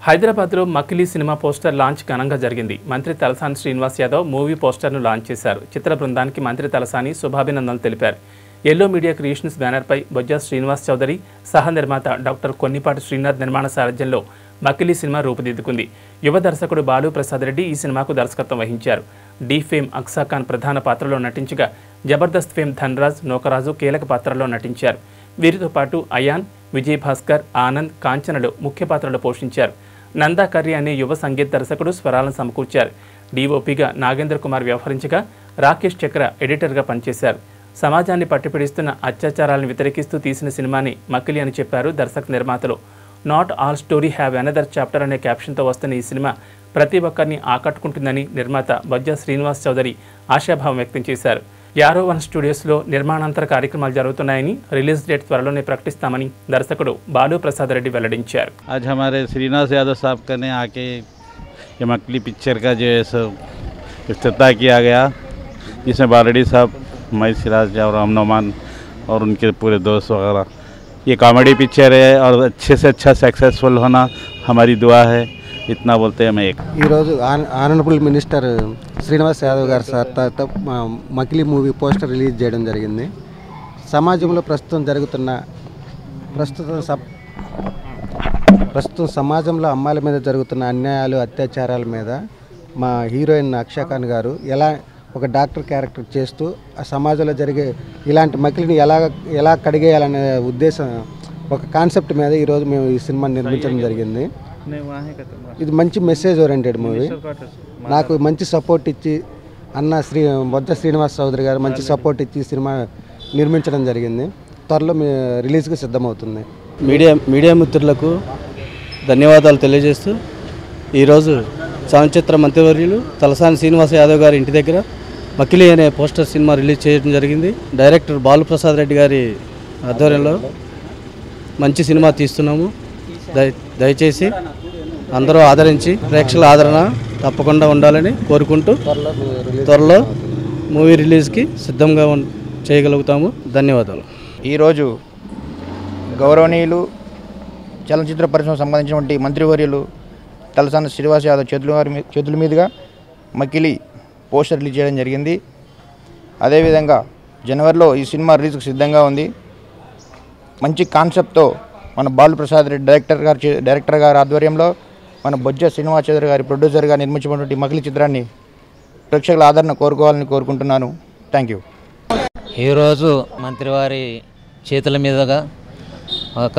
హైదరాబాద్లో మకిలీ cinema poster launch ఘనంగా జరిగింది మంత్రి తలసాని శ్రీనివాస్ యాదవ్ మూవీ పోస్టర్ను లాంచ్ చేశారు చిత్ర బృందానికి మంత్రి తలసాని శుభాభినందనలు తెలిపారు ఎల్లో మీడియా క్రియేషన్స్ బ్యానర్పై బొజ్జా శ్రీనివాస్ చౌదరి సహ నిర్మాత డాక్టర్ కొన్నిపాటి శ్రీనాథ్ నిర్మాణ సారథ్యంలో మకిలీ సినిమా రూపుదిద్దుకుంది యువ దర్శకుడు బాలు ప్రసాద్ రెడ్డి ఈ సినిమాకు దర్శకత్వం వహించారు డీ ఫేమ్ అక్సా ఖాన్ ప్రధాన పాత్రలో నటించగా జబర్దస్త్ ఫేమ్ ధన్రాజ్ నోకరాజు కీలక పాత్రలో నటించారు వీరితో పాటు అయాన్ విజయ్ భాస్కర్ ఆనంద్ కాంచనలు ముఖ్య పాత్రలు పోషించారు నందా కర్రీ అనే యువ సంగీత దర్శకుడు స్వరాలను సమకూర్చారు డీఓపీగా నాగేంద్ర కుమార్ వ్యవహరించగా రాకేష్ చక్ర ఎడిటర్గా పనిచేశారు సమాజాన్ని పట్టిపిడిస్తున్న అత్యాచారాలను వ్యతిరేకిస్తూ తీసిన సినిమాని మకిలి అని చెప్పారు దర్శక నిర్మాతలు not all story have another chapter అనే క్యాప్షన్తో వస్తున్న ఈ సినిమా ప్రతి ఒక్కరిని ఆకట్టుకుంటుందని నిర్మాత బొజ్జా శ్రీనివాస్ చౌదరి ఆశాభావం వ్యక్తం చేశారు యారో వన్ స్టూడియోస్లో నిర్మాణాంతర కార్యక్రమాలు జరుగుతున్నాయని రిలీజ్ డేట్ త్వరలోనే ప్రకటిస్తామని దర్శకుడు బాలు ప్రసాద్ రెడ్డి వెల్లడించారు आज हमारे श्रीनाथ यादव साहब का ने आके ये मकली पिक्चर का जो है सो इफ्तः किया गया जिसमें बालडी साहब मई सिराज और अमनोमान और उनके पूरे दोस्त वगैरह ये कॉमेडी पिक्चर है और अच्छे से अच्छा सक्सेसफुल होना हमारी दुआ है इतना बोलते हैं मैं एक ఈరోజు ఆన్- honourable minister Srinivas Yadav garu sir తర్వాత మా మకిలీ మూవీ పోస్టర్ రిలీజ్ చేయడం జరిగింది సమాజంలో ప్రస్తుతం జరుగుతున్న ప్రస్తుతం సబ్ ప్రస్తుతం సమాజంలో అమ్మాయిల మీద జరుగుతున్న అన్యాయాలు అత్యాచారాల మీద మా హీరోయిన్ అక్షయఖాన్ గారు ఎలా ఒక డాక్టర్ క్యారెక్టర్ చేస్తూ ఆ సమాజంలో జరిగే ఇలాంటి మకిలిని ఎలా ఎలా కడిగేయాలనే ఉద్దేశం ఒక కాన్సెప్ట్ మీద ఈరోజు మేము ఈ సినిమా నిర్మించడం జరిగింది ఇది మంచి మెసేజ్ ఓరియంటెడ్ మూవీ నాకు మంచి సపోర్ట్ ఇచ్చి అన్న శ్రీ బొజ్జ శ్రీనివాస్ చౌదరి గారు మంచి సపోర్ట్ ఇచ్చి ఈ సినిమా నిర్మించడం జరిగింది త్వరలో మీ రిలీజ్కి సిద్ధమవుతుంది మీడియా మీడియా మిత్రులకు ధన్యవాదాలు తెలియజేస్తూ ఈరోజు చలనచిత్ర మంత్రివర్యులు తలసాని శ్రీనివాస యాదవ్ గారి ఇంటి దగ్గర మకిలి అనే పోస్టర్ సినిమా రిలీజ్ చేయడం జరిగింది డైరెక్టర్ బాలుప్రసాద్ రెడ్డి గారి ఆధ్వర్యంలో మంచి సినిమా తీస్తున్నాము దయ దయచేసి అందరూ ఆదరించి ప్రేక్షకుల ఆదరణ తప్పకుండా ఉండాలని కోరుకుంటూ త్వరలో మూవీ రిలీజ్కి సిద్ధంగా ఉన్- చేయగలుగుతాము ధన్యవాదాలు ఈరోజు గౌరవనీయులు చలనచిత్ర పరిశ్రమకు సంబంధించినటువంటి మంత్రివర్యులు తలసాని శ్రీనివాస్ యాదవ్ చేతుల వారి మీ- చేతుల మీదుగా మకిలి పోస్టర్ రిలీజ్ చేయడం జరిగింది అదేవిధంగా జనవరిలో ఈ సినిమా రిలీజ్కి సిద్ధంగా ఉంది మంచి కాన్సెప్ట్తో మన బాలు ప్రసాద్ రెడ్డి డైరెక్టర్ గారి చే- డైరెక్టర్ గారి ఆధ్వర్యంలో మన బొజ్జ శ్రీనివాస్ చౌదరి గారి ప్రొడ్యూసర్గా నిర్మించినటువంటి మకిలి చిత్రాన్ని ప్రేక్షకుల ఆదరణ కోరుకోవాలని కోరుకుంటున్నాను థ్యాంక్ యూ ఈరోజు మంత్రివారి చేతుల మీదుగా ఒక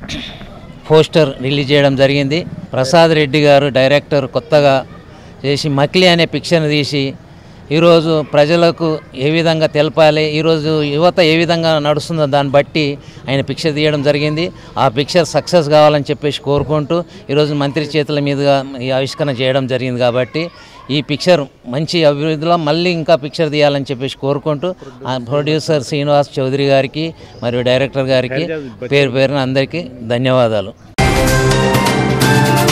పోస్టర్ రిలీజ్ చేయడం జరిగింది ప్రసాద్ రెడ్డి గారు డైరెక్టర్ కొత్తగా చేసి మక్లీ అనే పిక్చర్ని తీసి ఈరోజు ప్రజలకు ఏ విధంగా తెలపాలి ఈరోజు యువత ఏ విధంగా నడుస్తుందో దాన్ని బట్టి ఆయన పిక్చర్ తీయడం జరిగింది ఆ పిక్చర్ సక్సెస్ కావాలని చెప్పేసి కోరుకుంటూ ఈరోజు మంత్రి చేతుల మీదుగా ఈ ఆవిష్కరణ చేయడం జరిగింది కాబట్టి ఈ పిక్చర్ మంచి అభివృద్ధిలో మళ్ళీ ఇంకా పిక్చర్ తీయాలని చెప్పేసి కోరుకుంటూ ఆ ప్రొడ్యూసర్ శ్రీనివాస్ చౌదరి గారికి మరియు డైరెక్టర్ గారికి పేరు పేరున అందరికీ ధన్యవాదాలు